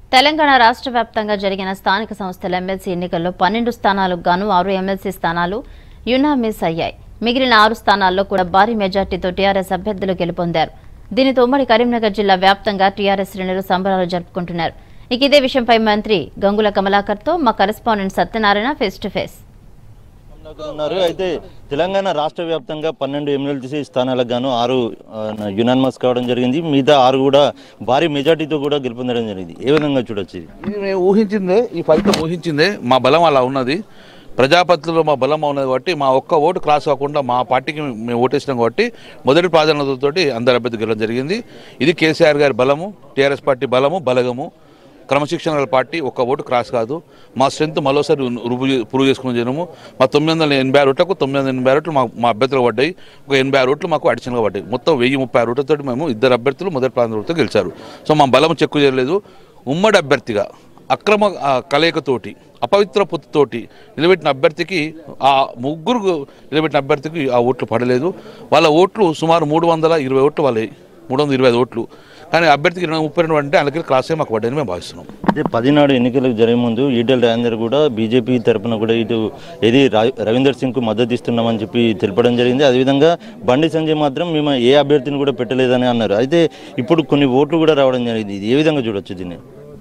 తెలంగాణ రాష్ట్ర వ్యాప్తంగా జరిగిన స్థానిక సంస్థల ఎమ్మెల్సీ ఎన్నికల్లో పన్నెండు స్థానాలకు గాను ఆరు ఎమ్మెల్సీ స్థానాలు యునామిస్ అయ్యాయి మిగిలిన ఆరు స్థానాల్లో కూడా భారీ మెజార్టీతో టీఆర్ఎస్ అభ్యర్థులు గెలుపొందారు దీనితో ఉమ్మడి కరీంనగర్ జిల్లా వ్యాప్తంగా టీఆర్ఎస్ శ్రేణులు సంబరాలు జరుపుకుంటున్నారు ఇక ఇదే విషయంపై మంత్రి గంగుల కమలాకర్తో మా correspondent Satyanarayana face to face Kamalakar ఉన్నారు అయితే తెలంగాణ రాష్ట్ర వ్యాప్తంగా పన్నెండు ఎమ్మెల్సీ స్థానాలకు గాను ఆరు యునానిమస్ కావడం జరిగింది మిగతా ఆరు కూడా భారీ మెజార్టీతో కూడా గెలుపొందడం జరిగింది ఏ విధంగా చూడొచ్చు ఇది ఇది మేము ఊహించిందే ఈ ఫలితం ఊహించిందే మా బలం అలా ఉన్నది ప్రజాపతిలో మా బలం ఉన్నది కాబట్టి మా ఒక్క ఓటు క్రాస్ కాకుండా మా పార్టీకి మేము ఓటేసినాం కాబట్టి మొదటి ప్రాధాన్యతతోటి అందరి అభ్యర్థి గెలవడం జరిగింది ఇది కేసీఆర్ గారి బలము టీఆర్ఎస్ పార్టీ బలము బలగము క్రమశిక్షణ గల పార్టీ ఒక్క ఓటు క్రాస్ కాదు మా స్ట్రెంత్ మరోసారి రుబు ప్రూవ్ చేసుకుని జనము మా తొమ్మిది వందల ఎనభై ఆరు ఓట్లకు తొమ్మిది వందల ఎనభై ఆరు ఓట్లు మా మా అభ్యర్థులు పడ్డాయి ఒక ఎనభై ఆరు ఓట్లు మాకు అడిషనల్గా పడ్డాయి మొత్తం వెయ్యి ముప్పై ఆరు ఓట్లతో మేము ఇద్దరు అభ్యర్థులు మొదటి ప్రాంతంతో గెలిచారు సో మా బలం చెక్కు చేయలేదు ఉమ్మడి అభ్యర్థిగా అక్రమ ఆ, కలయికతోటి అపవిత్ర పొత్తుతోటి నిలబెట్టిన అభ్యర్థికి ఆ ముగ్గురు నిలబెట్టిన అభ్యర్థికి ఆ ఓట్లు పడలేదు వాళ్ళ ఓట్లు సుమారు మూడు వందల ఇరవై ఓట్లు వాళ్ళవి మూడు వందల ఇరవై ఐదు ఓట్లు కానీ అభ్యర్థికి ఇరవై ముప్పై రెండు అంటే అందుకే క్లాసే మాకు పడ్డాయని మేము భావిస్తున్నాం అయితే పదినాడు ఎన్నికలకు జరిగే ముందు ఈటెల రాజేందర్ కూడా బీజేపీ తరపున కూడా ఇటు ఏది రా- రవీందర్ సింగ్కు మద్దతు ఇస్తున్నామని చెప్పి తెలపడం జరిగింది అదేవిధంగా బండి సంజయ్ మాత్రం మేము ఏ అభ్యర్థిని కూడా పెట్టలేదని అన్నారు అయితే ఇప్పుడు కొన్ని ఓట్లు కూడా రావడం జరిగింది ఇది ఏ విధంగా చూడొచ్చు దీన్ని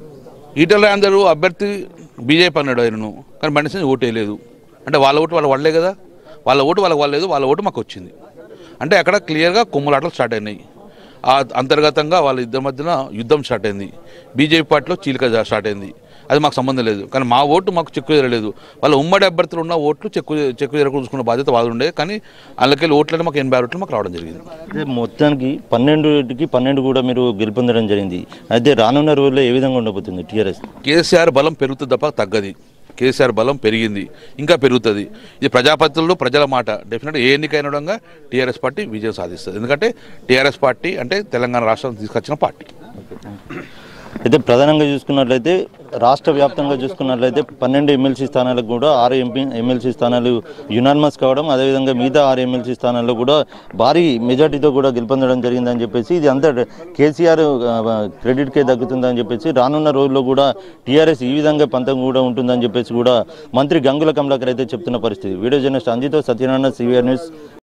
ఈటల అందరూ అభ్యర్థి బీజేపీ అన్నాడు ఆయనను కానీ బండి సంజయ్ ఓటు వేయలేదు అంటే వాళ్ళ ఓటు వాళ్ళ వాళ్ళే కదా వాళ్ళ ఓటు వాళ్ళకి వాళ్ళలేదు వాళ్ళ ఓటు మాకు వచ్చింది అంటే అక్కడ క్లియర్గా కొమ్ములాటలు స్టార్ట్ అయినాయి ఆ అంతర్గతంగా వాళ్ళ ఇద్దరి మధ్యన యుద్ధం స్టార్ట్ అయింది బీజేపీ పార్టీలో చీలిక జా- స్టార్ట్ అయింది అది మాకు సంబంధం లేదు కానీ మా ఓటు మాకు చెక్కు చేరలేదు వాళ్ళ ఉమ్మడి అభ్యర్థులు ఉన్న ఓట్లు చెక్కు చెక్కు చేరకూర్చుకున్న బాధ్యత వాళ్ళు ఉండే కానీ అందులోకి ఓట్లని మాకు ఎనభై ఆరు ఓట్లు మాకు రావడం జరిగింది అయితే మొత్తానికి పన్నెండుకి పన్నెండు కూడా మీరు గెలుపొందడం జరిగింది అయితే రానున్న రోజుల్లో ఏ విధంగా ఉండబోతుంది టీఆర్ఎస్ కేసీఆర్ బలం పెరుగుతుంది తప్ప తగ్గది కేసీఆర్ బలం పెరిగింది ఇంకా పెరుగుతుంది ఇది ప్రజాపతిలో ప్రజల మాట డెఫినెట్గా ఏ ఎన్నికైనా టీఆర్ఎస్ పార్టీ విజయం సాధిస్తుంది ఎందుకంటే టీఆర్ఎస్ పార్టీ అంటే తెలంగాణ రాష్ట్రం తీసుకొచ్చిన పార్టీ అయితే ప్రధానంగా చూసుకున్నట్లయితే రాష్ట్ర వ్యాప్తంగా చూసుకున్నట్లయితే పన్నెండు ఎమ్మెల్సీ స్థానాలకు కూడా ఆరు ఎంపీ ఎమ్మెల్సీ స్థానాలు యునానిమస్ కావడం అదేవిధంగా మిగతా ఆరు ఎమ్మెల్సీ స్థానాల్లో కూడా భారీ మెజార్టీతో కూడా గెలుపొందడం జరిగిందని చెప్పేసి ఇది అంతా కేసీఆర్ ఆ, క్రెడిట్కే దక్కుతుందని చెప్పేసి రానున్న రోజుల్లో కూడా టీఆర్ఎస్ ఈ విధంగా పంతం కూడా ఉంటుందని చెప్పేసి కూడా మంత్రి గంగుల కమలాకర్ అయితే చెప్తున్న పరిస్థితి వీడియో జర్నలిస్ట్ అంజితో సత్యనారాయణ సివిఆర్ న్యూస్